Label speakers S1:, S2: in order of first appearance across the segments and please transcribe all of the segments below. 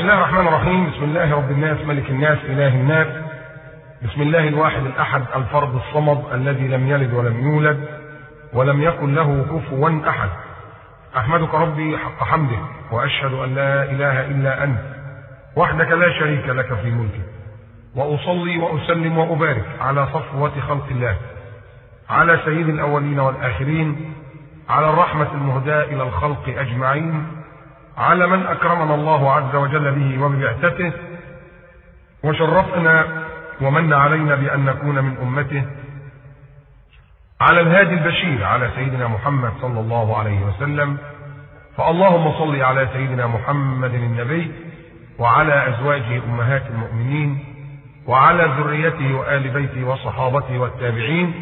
S1: الله الرحمن الرحيم بسم الله رب الناس ملك الناس إله الناس بسم الله الواحد الأحد الفرد الصمد الذي لم يلد ولم يولد ولم يكن له كفوا أحد أحمدك ربي حق حمده وأشهد أن لا إله إلا أنت وحدك لا شريك لك في ملكك وأصلي وأسلم وأبارك على صفوة خلق الله على سيد الأولين والآخرين على الرحمة المهداة إلى الخلق أجمعين على من أكرمنا الله عز وجل به وببعثته وشرفنا ومن علينا بأن نكون من أمته على الهادي البشير على سيدنا محمد صلى الله عليه وسلم فاللهم صل على سيدنا محمد النبي وعلى أزواجه أمهات المؤمنين وعلى ذريته وآل بيته وصحابته والتابعين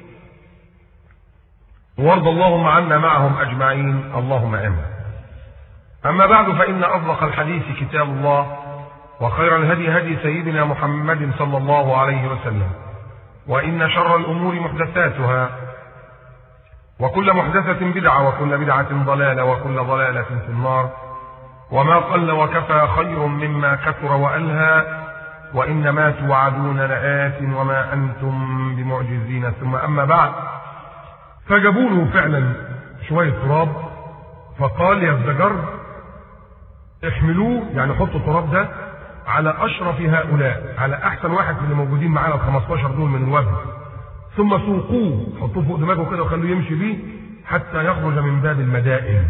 S1: وارض اللهم عنا معهم أجمعين اللهم آمين أما بعد فإن أصدق الحديث كتاب الله وخير الهدي هدي سيدنا محمد صلى الله عليه وسلم وإن شر الأمور محدثاتها وكل محدثة بدعة وكل بدعة ضلالة وكل ضلالة في النار وما قل وكفى خير مما كثر وألهى وإنما توعدون لآت وما أنتم بمعجزين ثم أما بعد فجابوا له فعلا شوية تراب فقال يا الزجر احملوه يعني حطوا التراب ده على اشرف هؤلاء على احسن واحد من اللي موجودين معانا ال 15 دول من الوفد ثم سوقوه حطوه فوق دماغه كده وخلوه يمشي بيه حتى يخرج من باب المدائن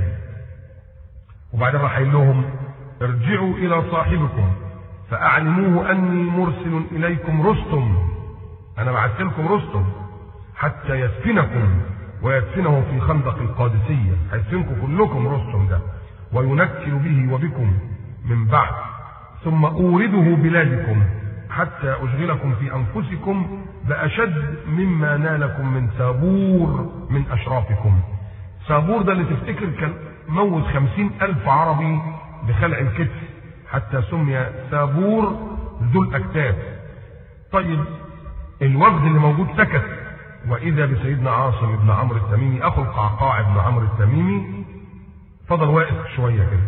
S1: وبعدين راح قايل لهم ارجعوا الى صاحبكم فاعلموه اني مرسل اليكم رستم انا بعثت لكم رستم حتى يدفنكم ويدفنه في خندق القادسيه هيدفنكم كلكم رستم ده وينكل به وبكم من بعد ثم أورده بلادكم حتى أشغلكم في أنفسكم بأشد مما نالكم من سابور من أشرافكم سابور ده اللي تفتكر كان موت خمسين ألف عربي بخلع الكتف حتى سمي سابور ذو الأكتاف طيب الوفد اللي موجود سكت وإذا بسيدنا عاصم بن عمرو التميمي أخو القعقاع بن عمرو التميمي فضل واقف شوية كده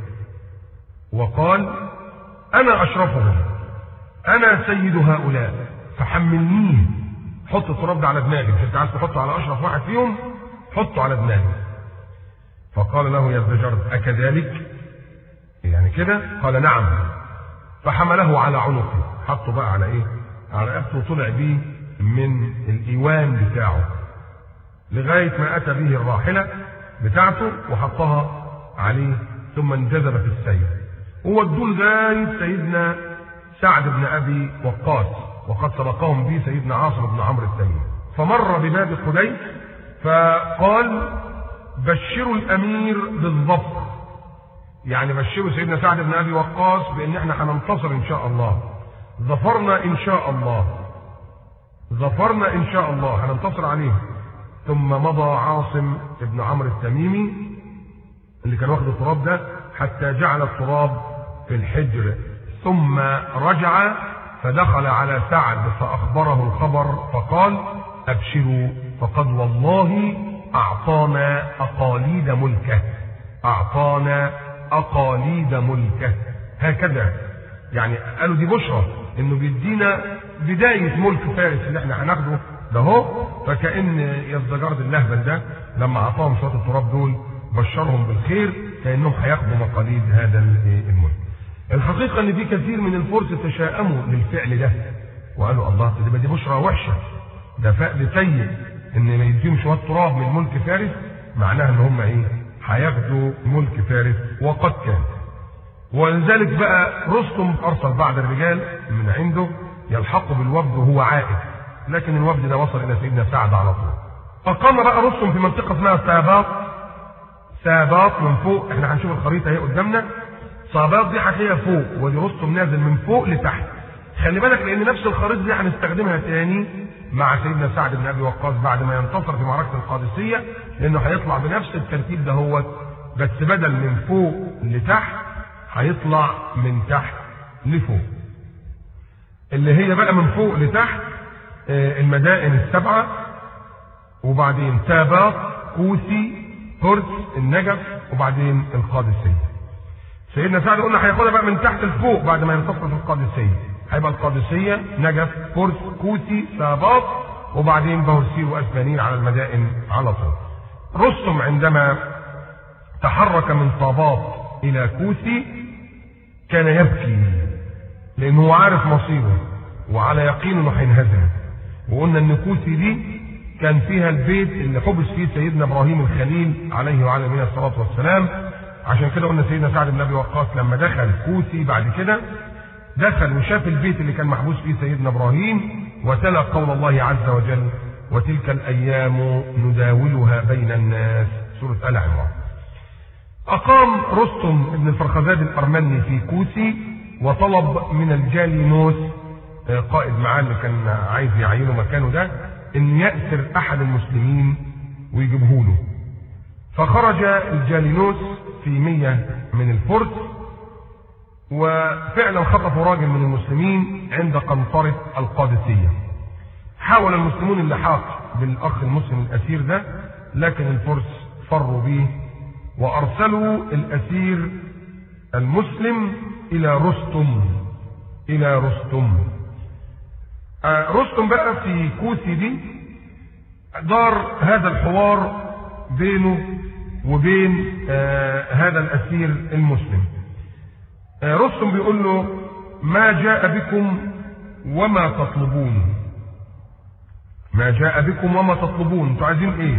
S1: وقال أنا أشرفهم أنا سيد هؤلاء فحملنيه حط التراب ده على دماغي مش أنت عايز تحطه على أشرف واحد فيهم حطه على دماغي فقال له يا الزجرد أكذلك يعني كده قال نعم فحمله على عنقه حطه بقى على ايه على رقبته وطلع بيه من الايوان بتاعه لغايه ما اتى به الراحله بتاعته وحطها عليه ثم انجذب في السير هو الدول لغايه سيدنا سعد بن ابي وقاص وقد سبقهم به سيدنا عاصم بن عمرو التيمي فمر بباب قديس فقال بشروا الامير بالظفر يعني بشروا سيدنا سعد بن ابي وقاص بان احنا هننتصر ان شاء الله ظفرنا ان شاء الله ظفرنا ان شاء الله هننتصر عليهم ثم مضى عاصم بن عمرو التميمي اللي كان واخد التراب ده حتى جعل التراب في الحجر ثم رجع فدخل على سعد فاخبره الخبر فقال ابشروا فقد والله اعطانا اقاليد ملكه اعطانا اقاليد ملكه هكذا يعني قالوا دي بشرى انه بيدينا بدايه ملك فارس اللي احنا هناخده ده هو فكان يزدجرد اللهبل ده لما اعطاهم شويه التراب دول بشرهم بالخير كانهم هياخدوا مقاليد هذا الملك. الحقيقه ان في كثير من الفرس تشاءموا للفعل ده وقالوا الله دي دي بشرى وحشه ده فعل سيء ان ما يديهم شويه تراب من ملك فارس معناها ان هم ايه؟ هياخدوا ملك فارس وقد كان. ولذلك بقى رستم ارسل بعض الرجال من عنده يلحقوا بالوفد وهو عائد لكن الوفد ده وصل الى سيدنا سعد على طول. فقام بقى رستم في منطقه اسمها ساباط ساباط من فوق احنا هنشوف الخريطه اهي قدامنا ساباط دي هتلاقيها فوق ودي رستم نازل من فوق لتحت. خلي بالك لان نفس الخريطه دي هنستخدمها تاني مع سيدنا سعد بن ابي وقاص بعد ما ينتصر في معركه القادسيه لانه هيطلع بنفس الترتيب ده هو بس بدل من فوق لتحت هيطلع من تحت لفوق. اللي هي بقى من فوق لتحت المدائن السبعه وبعدين تاباط كوسي هرس النجف وبعدين القادسيه. سيدنا سعد قلنا هياخدها بقى من تحت لفوق بعد ما ينتصر في القادسيه هيبقى القادسيه نجف فرس كوسي ساباط وبعدين بهرسير واسبانيين على المدائن على طول رستم عندما تحرك من طاباط الى كوسي كان يبكي لانه هو عارف مصيره وعلى يقين انه هينهزم وقلنا ان كوسي دي كان فيها البيت اللي حبس فيه سيدنا ابراهيم الخليل عليه وعلى نبينا الصلاه والسلام عشان كده قلنا سيدنا سعد بن ابي وقاص لما دخل كوسي بعد كده دخل وشاف البيت اللي كان محبوس فيه سيدنا ابراهيم وتلا قول الله عز وجل وتلك الايام نداولها بين الناس سوره ال عمران. اقام رستم بن الفرخزاد الارمني في كوسي وطلب من الجالينوس قائد معاه اللي كان عايز يعينه مكانه ده ان يأسر احد المسلمين ويجيبه له. فخرج الجالينوس في مية من الفرس وفعلا خطفوا راجل من المسلمين عند قنطرة القادسية حاول المسلمون اللحاق بالأخ المسلم الأسير ده لكن الفرس فروا به وأرسلوا الأسير المسلم إلى رستم إلى رستم آه رستم بقى في كوسي دي دار هذا الحوار بينه وبين آه هذا الأسير المسلم آه رستم بيقول له ما جاء بكم وما تطلبون ما جاء بكم وما تطلبون انتوا عايزين ايه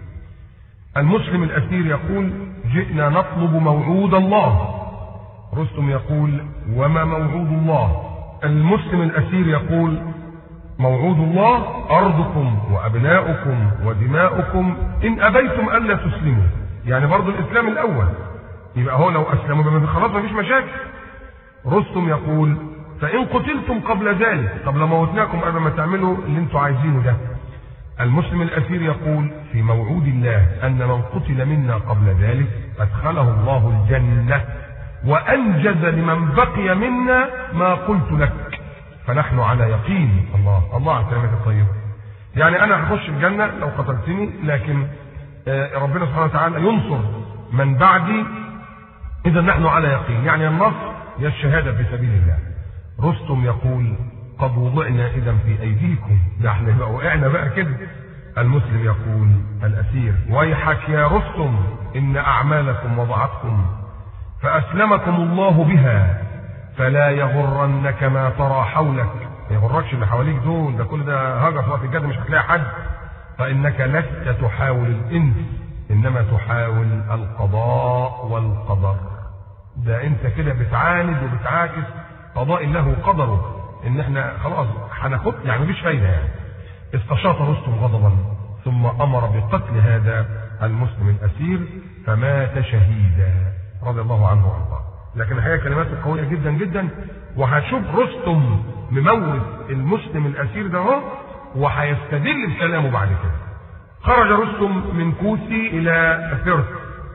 S1: المسلم الأسير يقول جئنا نطلب موعود الله رستم يقول وما موعود الله المسلم الأسير يقول موعود الله أرضكم وأبناؤكم ودماؤكم إن أبيتم ألا تسلموا يعني برضو الإسلام الأول يبقى هو لو أسلموا يبقى خلاص ما فيش مشاكل رستم يقول فإن قتلتم قبل ذلك طب لو موتناكم قبل ما تعملوا اللي انتوا عايزينه ده المسلم الأسير يقول في موعود الله أن من قتل منا قبل ذلك أدخله الله الجنة وأنجز لمن بقي منا ما قلت لك فنحن على يقين الله الله على كلمة الطيبة يعني أنا هخش الجنة لو قتلتني لكن ربنا سبحانه وتعالى ينصر من بعدي إذا نحن على يقين يعني النصر هي الشهادة في سبيل الله رستم يقول قد وضعنا إذا في أيديكم ده احنا بقى وقعنا بقى كده المسلم يقول الأسير ويحك يا رستم إن أعمالكم وضعتكم فأسلمكم الله بها فلا يغرنك ما ترى حولك ما يغركش اللي حواليك دول ده كل ده هجر في وقت الجد مش هتلاقي حد فإنك لست تحاول الإنس إنما تحاول القضاء والقدر ده أنت كده بتعاند وبتعاكس قضاء الله قدره إن إحنا خلاص هناخد يعني مفيش فايدة يعني استشاط رستم غضبا ثم أمر بقتل هذا المسلم الأسير فمات شهيدا رضي الله عنه وارضاه لكن الحقيقه كلماته قويه جدا جدا وهشوف رستم مموت المسلم الاسير ده اهو وهيستدل بكلامه بعد كده خرج رستم من كوسي الى فرس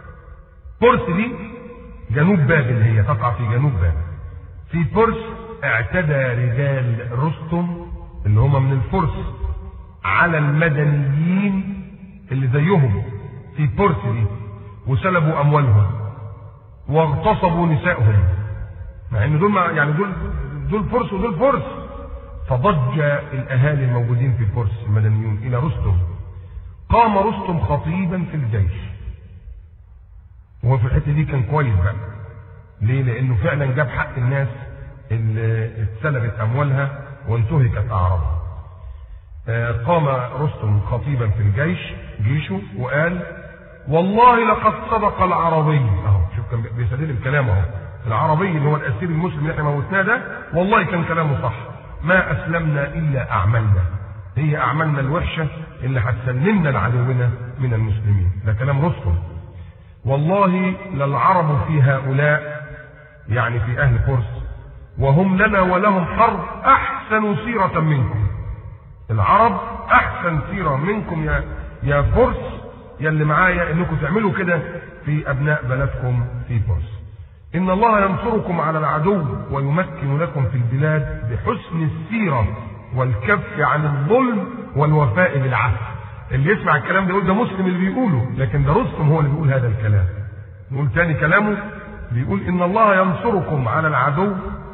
S1: فرس دي جنوب بابل هي تقع في جنوب بابل في فرس اعتدى رجال رستم اللي هم من الفرس على المدنيين اللي زيهم في فرس دي وسلبوا اموالهم واغتصبوا نسائهم مع ان دول يعني دول دول فرس ودول فرس فضج الاهالي الموجودين في فرس المدنيون الى رستم قام رستم خطيبا في الجيش وهو في الحته دي كان كويس بقى ليه؟ لانه فعلا جاب حق الناس اللي اتسلبت اموالها وانتهكت اعراضها. قام رستم خطيبا في الجيش جيشه وقال والله لقد صدق العربي اهو شوف كان بيستدل بكلامه اهو العربي اللي هو الاسير المسلم اللي احنا موتناه ده والله كان كلامه صح ما اسلمنا الا اعمالنا هي اعمالنا الوحشه اللي هتسلمنا لعدونا من المسلمين ده كلام رستم والله للعرب في هؤلاء يعني في اهل فرس وهم لنا ولهم حرب احسن سيره منكم العرب احسن سيره منكم يا يا فرس يا اللي معايا انكم تعملوا كده في ابناء بلدكم في فرس ان الله ينصركم على العدو ويمكن لكم في البلاد بحسن السيره والكف عن الظلم والوفاء بالعهد اللي يسمع الكلام ده يقول ده مسلم اللي بيقوله لكن ده رستم هو اللي بيقول هذا الكلام نقول تاني كلامه بيقول إن الله ينصركم على العدو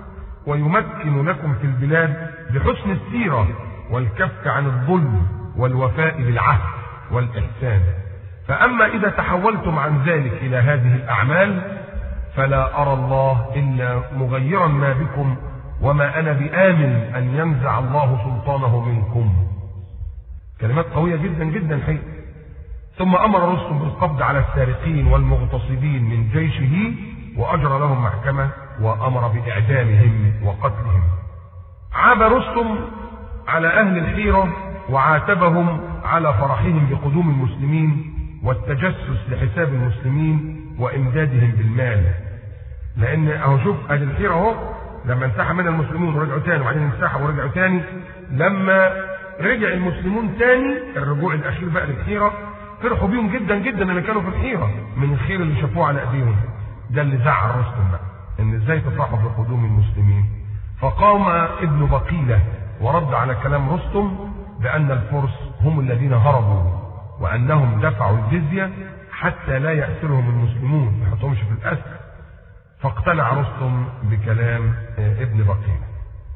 S1: ويمكن لكم في البلاد بحسن السيرة والكف عن الظلم والوفاء بالعهد والإحسان فأما إذا تحولتم عن ذلك إلى هذه الأعمال فلا أرى الله إلا مغيرا ما بكم وما أنا بآمن أن ينزع الله سلطانه منكم كلمات قوية جدا جدا حقيقة ثم أمر رستم بالقبض على السارقين والمغتصبين من جيشه وأجرى لهم محكمة وأمر بإعدامهم وقتلهم عاب رستم على أهل الحيرة وعاتبهم على فرحهم بقدوم المسلمين والتجسس لحساب المسلمين وإمدادهم بالمال لأن أهو شوف أهل الحيرة أهو لما انسحب من المسلمون ورجعوا تاني وبعدين انسحبوا ورجعوا تاني لما رجع المسلمون تاني الرجوع الأخير بقى للحيرة فرحوا بيهم جدا جدا اللي كانوا في الحيرة من الخير اللي شافوه على أيديهم ده اللي زعل رستم بقى ان ازاي تفرحوا بقدوم المسلمين فقام ابن بقيلة ورد على كلام رستم بأن الفرس هم الذين هربوا وأنهم دفعوا الجزية حتى لا يأسرهم المسلمون ما يحطهمش في الأسر فاقتنع رستم بكلام ابن بقيلة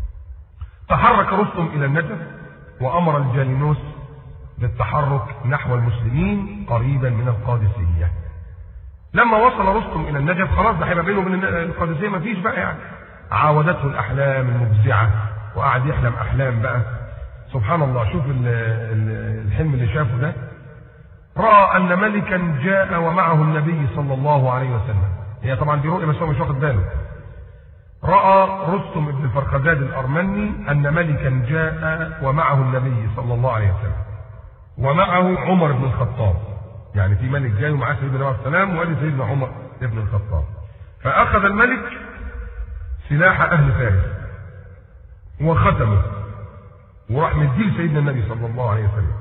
S1: تحرك رستم إلى النجف وأمر الجالينوس بالتحرك نحو المسلمين قريبا من القادسية لما وصل رستم الى النجف خلاص ده هيبقى بينه وبين القادسيه مفيش بقى يعني عاودته الاحلام المفزعه وقعد يحلم احلام بقى سبحان الله شوف ال ال الحلم اللي شافه ده راى ان ملكا جاء ومعه النبي صلى الله عليه وسلم هي طبعا دي رؤيه بس هو مش واخد باله راى رستم بن الفرخزاد الارمني ان ملكا جاء ومعه النبي صلى الله عليه وسلم ومعه عمر بن الخطاب يعني في ملك جاي ومعاه سيدنا عليه السلام وادي سيدنا عمر بن الخطاب فاخذ الملك سلاح اهل فارس وختمه وراح مديه سيدنا النبي صلى الله عليه وسلم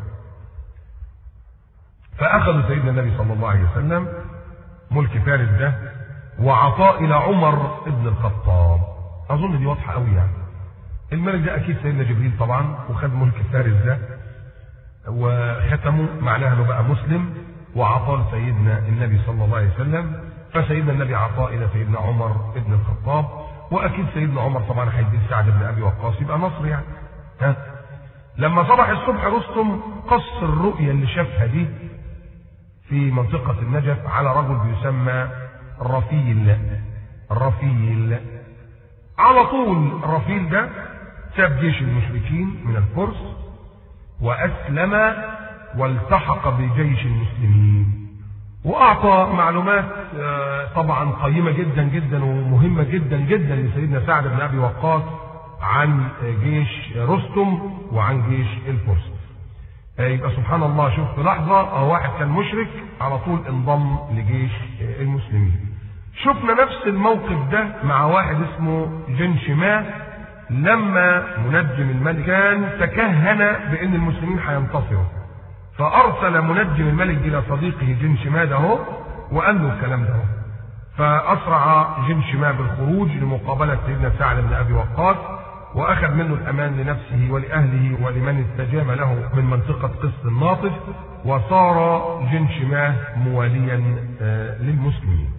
S1: فاخذوا سيدنا النبي صلى الله عليه وسلم ملك فارس ده وعطاه الى عمر بن الخطاب اظن دي واضحه قوي يعني الملك ده اكيد سيدنا جبريل طبعا وخد ملك فارس ده وختمه معناها انه بقى مسلم وعطاه سيدنا النبي صلى الله عليه وسلم فسيدنا النبي عطاه الى سيدنا عمر بن الخطاب واكيد سيدنا عمر طبعا هيديه سعد بن ابي وقاص يبقى نصر يعني ها لما صبح الصبح رستم قص الرؤيا اللي شافها دي في منطقة النجف على رجل بيسمى رفيل رفيل على طول رفيل ده ساب جيش المشركين من الفرس وأسلم والتحق بجيش المسلمين وأعطى معلومات طبعا قيمة جدا جدا ومهمة جدا جدا لسيدنا سعد بن أبي وقاص عن جيش رستم وعن جيش الفرس يبقى سبحان الله شوف في لحظة واحد كان مشرك على طول انضم لجيش المسلمين شفنا نفس الموقف ده مع واحد اسمه جن شماه لما منجم الملك كان تكهن بان المسلمين هينتصروا فارسل منجم الملك الى صديقه جن شماه ده هو وقال له الكلام ده هو فاسرع جن شماه بالخروج لمقابله سيدنا سعد بن ابي وقاص واخذ منه الامان لنفسه ولاهله ولمن استجاب له من منطقه قسط الناطف وصار جن شماه مواليا للمسلمين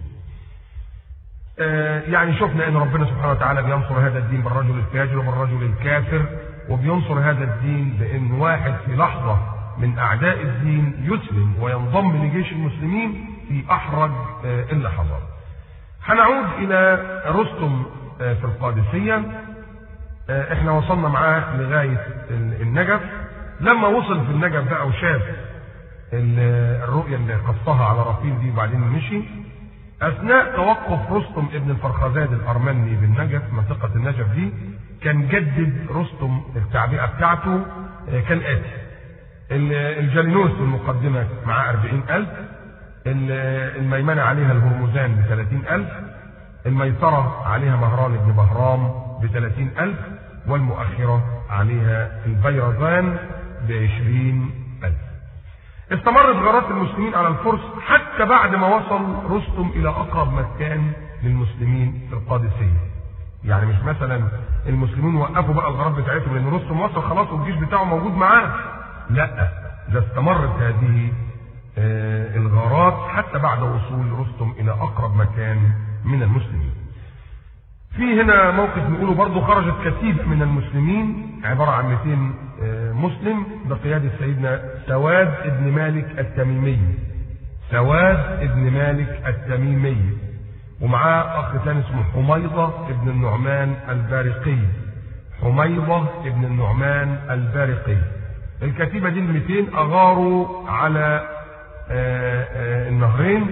S1: يعني شفنا ان ربنا سبحانه وتعالى بينصر هذا الدين بالرجل الفاجر وبالرجل الكافر وبينصر هذا الدين بان واحد في لحظه من اعداء الدين يسلم وينضم لجيش المسلمين في احرج اللحظات. هنعود الى رستم في القادسيه احنا وصلنا معاه لغايه النجف لما وصل في النجف بقى وشاف الرؤيه اللي قصها على رفيل دي وبعدين مشي اثناء توقف رستم ابن الفرخزاد الارمني بالنجف منطقه النجف دي كان جدد رستم التعبئه بتاعته كالاتي الجالينوس المقدمه معاه 40000 الميمنه عليها الهرمزان ب 30000 الميسره عليها مهران بن بهرام ب 30000 والمؤخره عليها البيرزان ب 20000 استمرت غارات المسلمين على الفرس حتى بعد ما وصل رستم الى اقرب مكان للمسلمين في القادسيه. يعني مش مثلا المسلمين وقفوا بقى الغارات بتاعتهم لان رستم وصل خلاص والجيش بتاعه موجود معاه. لا ده استمرت هذه الغارات حتى بعد وصول رستم الى اقرب مكان من المسلمين في هنا موقف نقوله برضه خرجت كتيبة من المسلمين عبارة عن 200 مسلم بقيادة سيدنا سواد ابن مالك التميمي سواد ابن مالك التميمي ومعاه أخ ثاني اسمه حميضة ابن النعمان البارقي حميضة ابن النعمان البارقي الكتيبة دي ال 200 أغاروا على النهرين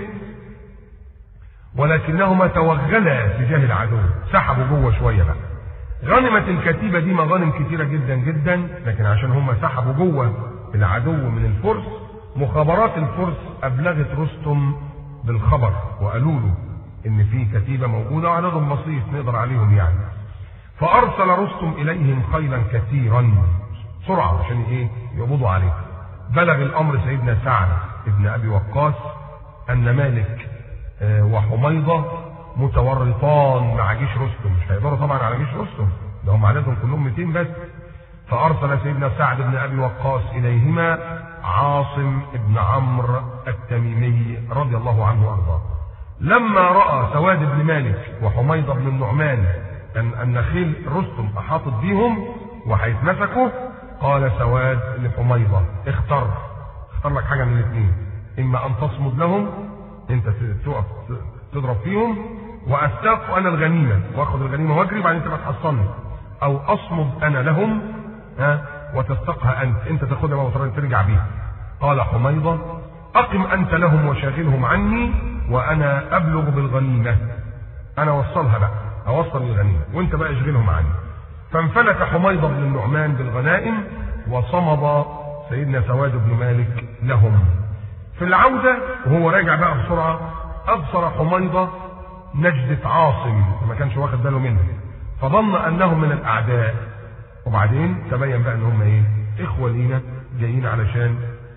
S1: ولكنهما توغلا تجاه العدو سحبوا جوه شويه بقى غنمت الكتيبه دي مغانم كتيره جدا جدا لكن عشان هم سحبوا جوه العدو من الفرس مخابرات الفرس ابلغت رستم بالخبر وقالوا له ان في كتيبه موجوده وعددهم بسيط نقدر عليهم يعني فارسل رستم اليهم خيلا كثيرا سرعه عشان ايه يقبضوا عليه بلغ الامر سيدنا سعد ابن ابي وقاص ان مالك وحميضة متورطان مع جيش رستم مش هيقدروا طبعا على جيش رستم ده هم عددهم كلهم 200 بس فأرسل سيدنا سعد بن أبي وقاص إليهما عاصم بن عمرو التميمي رضي الله عنه وأرضاه لما رأى سواد بن مالك وحميضة بن النعمان أن أن خيل رستم أحاطت بيهم وهيتمسكوا قال سواد لحميضة اختر اختار لك حاجة من الاثنين إما أن تصمد لهم انت تقف تضرب فيهم واستاق انا الغنيمه واخد الغنيمه واجري بعدين تبقى تحصلني او اصمد انا لهم ها وتستقها انت انت تاخدها بقى ترجع بيها قال حميضه اقم انت لهم وشاغلهم عني وانا ابلغ بالغنيمه انا اوصلها بقى اوصل الغنيمه وانت بقى اشغلهم عني فانفلت حميضه بن النعمان بالغنائم وصمد سيدنا سواد بن مالك لهم في العودة وهو راجع بقى بسرعة أبصر حميضة نجدة عاصم ما كانش واخد باله منها فظن أنهم من الأعداء وبعدين تبين بقى أن هم إيه إخوة لينا جايين علشان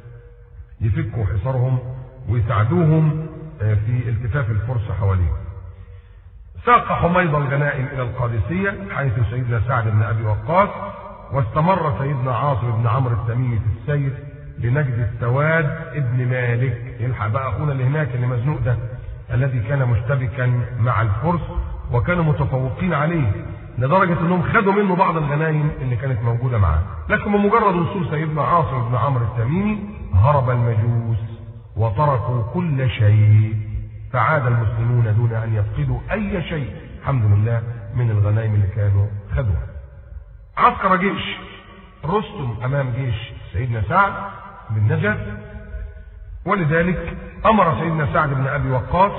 S1: يفكوا حصارهم ويساعدوهم في التفاف الفرس حواليهم ساق حميضة الغنائم إلى القادسية حيث سيدنا سعد بن أبي وقاص واستمر سيدنا عاصم بن عمرو التميمي في السير لنجد السواد ابن مالك يلحق بقى اخونا اللي هناك اللي مزنوق ده الذي كان مشتبكا مع الفرس وكانوا متفوقين عليه لدرجة انهم خدوا منه بعض الغنايم اللي كانت موجودة معاه لكن بمجرد وصول سيدنا عاصم بن عمرو التميمي هرب المجوس وتركوا كل شيء فعاد المسلمون دون ان يفقدوا اي شيء الحمد لله من الغنائم اللي كانوا خدوها عسكر جيش رستم امام جيش سيدنا سعد بن نجد ولذلك امر سيدنا سعد بن ابي وقاص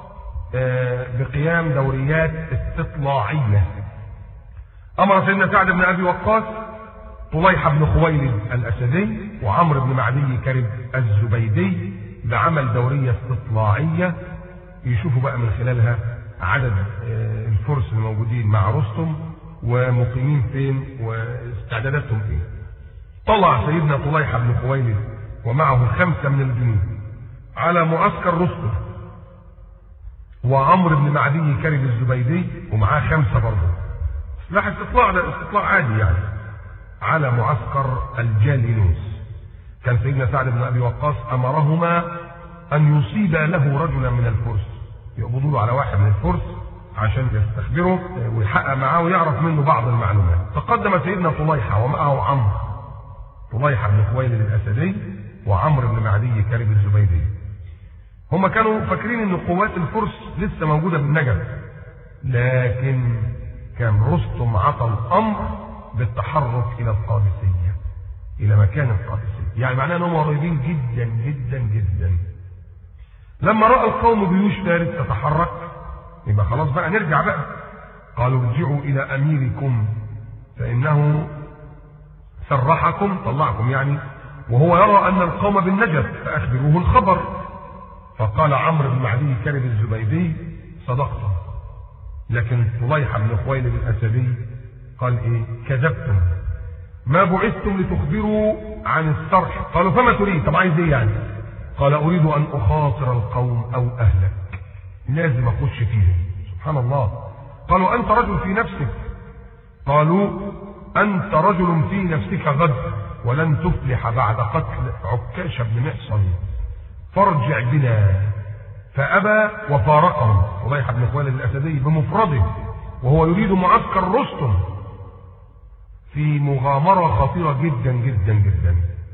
S1: بقيام دوريات استطلاعيه امر سيدنا سعد بن ابي وقاص طليحه بن خويلد الاسدي وعمرو بن معدي كرب الزبيدي بعمل دوريه استطلاعيه يشوفوا بقى من خلالها عدد الفرس الموجودين مع رستم ومقيمين فين واستعداداتهم فين طلع سيدنا طليحة بن خويلد ومعه خمسة من الجنود على معسكر رستم وعمرو بن معدي كرب الزبيدي ومعاه خمسة برضه سلاح استطلاع ده استطلاع عادي يعني على معسكر الجالينوس كان سيدنا سعد بن ابي وقاص امرهما ان يصيبا له رجلا من الفرس يقبضوا له على واحد من الفرس عشان يستخبره ويحقق معاه ويعرف منه بعض المعلومات تقدم سيدنا طليحة ومعه عمرو طليحة بن خويلد الأسدي وعمرو بن معدي كرب الزبيدي هم كانوا فاكرين ان قوات الفرس لسه موجودة بالنجف لكن كان رستم عطى الامر بالتحرك الى القادسية الى مكان القادسية يعني معناه انهم قريبين جدا جدا جدا لما رأى القوم جيوش فارس تتحرك يبقى خلاص بقى نرجع بقى قالوا ارجعوا الى اميركم فانه سرحكم طلعكم يعني وهو يرى ان القوم بالنجف فاخبروه الخبر فقال عمرو بن معدي كرب الزبيدي صدقت لكن طليحه بن خويلد الاسدي قال ايه كذبتم ما بعثتم لتخبروا عن السرح قالوا فما تريد طب عايز ايه يعني قال اريد ان اخاطر القوم او اهلك لازم اخش فيهم سبحان الله قالوا انت رجل في نفسك قالوا انت رجل في نفسك غد ولن تفلح بعد قتل عكاش بن محصن فارجع بنا فأبى وفارقهم طليحة بن خوالد الأسدي بمفرده وهو يريد معسكر رستم في مغامرة خطيرة جدا جدا جدا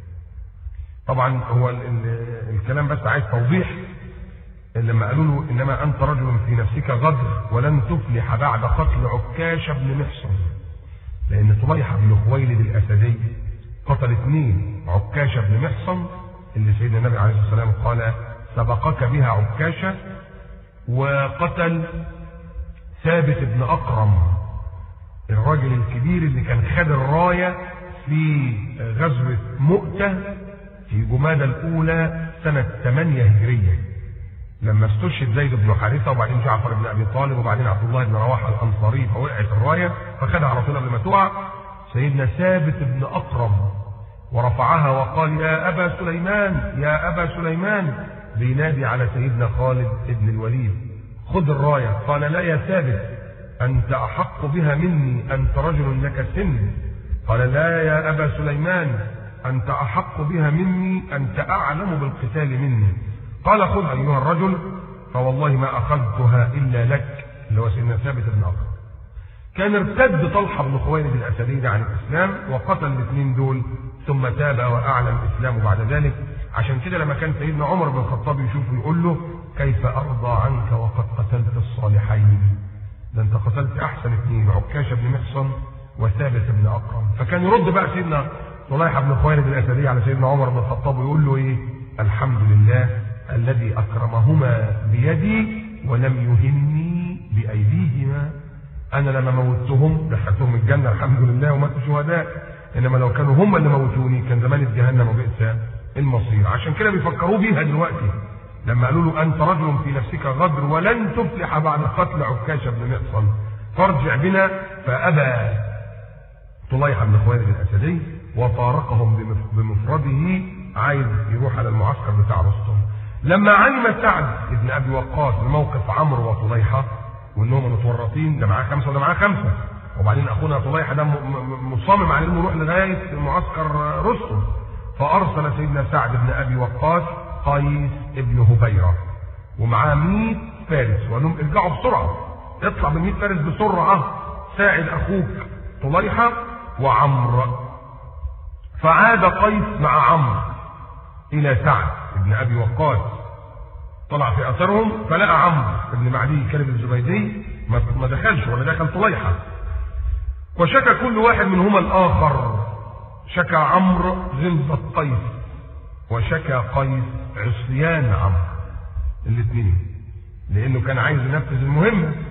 S1: طبعا هو ال ال الكلام بس عايز توضيح لما قالوا له انما انت رجل في نفسك غدر ولن تفلح بعد قتل عكاش بن محصن لان طليحه بن خويلد الاسدي قتل اثنين عكاش بن محصن اللي سيدنا النبي عليه الصلاه والسلام قال سبقك بها عكاشه وقتل ثابت بن اقرم الراجل الكبير اللي كان خد الرايه في غزوه مؤته في جمادى الاولى سنه 8 هجريه لما استشهد زيد بن حارثه وبعدين جعفر بن ابي طالب وبعدين عبد الله بن رواحه الانصاري فوقعت الرايه فخدها على طول قبل ما تقع سيدنا ثابت بن اقرب ورفعها وقال يا ابا سليمان يا ابا سليمان بينادي على سيدنا خالد بن الوليد خذ الرايه قال لا يا ثابت انت احق بها مني انت رجل لك سن قال لا يا ابا سليمان انت احق بها مني انت اعلم بالقتال مني قال خذ ايها الرجل فوالله ما اخذتها الا لك اللي هو سيدنا ثابت بن اقرب كان ارتد طلحه بن خويلد الاسدي عن الاسلام وقتل الاثنين دول ثم تاب واعلن الاسلام بعد ذلك عشان كده لما كان سيدنا عمر بن الخطاب يشوفه يقول له كيف ارضى عنك وقد قتلت الصالحين ده انت قتلت احسن اثنين عكاشه بن محصن وثابت بن اقرم فكان يرد بقى سيدنا طليحه بن خويلد الاسدي على سيدنا عمر بن الخطاب ويقول له ايه الحمد لله الذي اكرمهما بيدي ولم يهني بايديهما انا لما موتهم دخلتهم الجنه الحمد لله وماتوا شهداء انما لو كانوا هم اللي موتوني كان زمان جهنم وبئس المصير عشان كده بيفكروا بيها دلوقتي لما قالوا له انت رجل في نفسك غدر ولن تفلح بعد قتل عكاشه بن محصن فارجع بنا فابى طليحه بن خوالد الاسدي وفارقهم بمفرده عايز يروح على المعسكر بتاع رستم لما علم سعد بن ابي وقاص بموقف عمرو وطليحه وانهم متورطين ده معاه خمسه وده معاه خمسه وبعدين اخونا طليحه ده مصمم على انه يروح لغايه معسكر رستم فارسل سيدنا سعد بن ابي وقاص قيس ابن هبيره ومعاه 100 فارس وقال لهم ارجعوا بسرعه اطلع ب 100 فارس بسرعه ساعد اخوك طليحه وعمرو فعاد قيس مع عمرو الى سعد بن ابي وقاص طلع في اثرهم فلقى عمرو بن معدي كلب الزبيدي ما دخلش ولا دخل طليحه وشكى كل واحد منهما الاخر شكى عمرو غلظة قيس وشكى قيس عصيان عمرو الاثنين لانه كان عايز ينفذ المهمه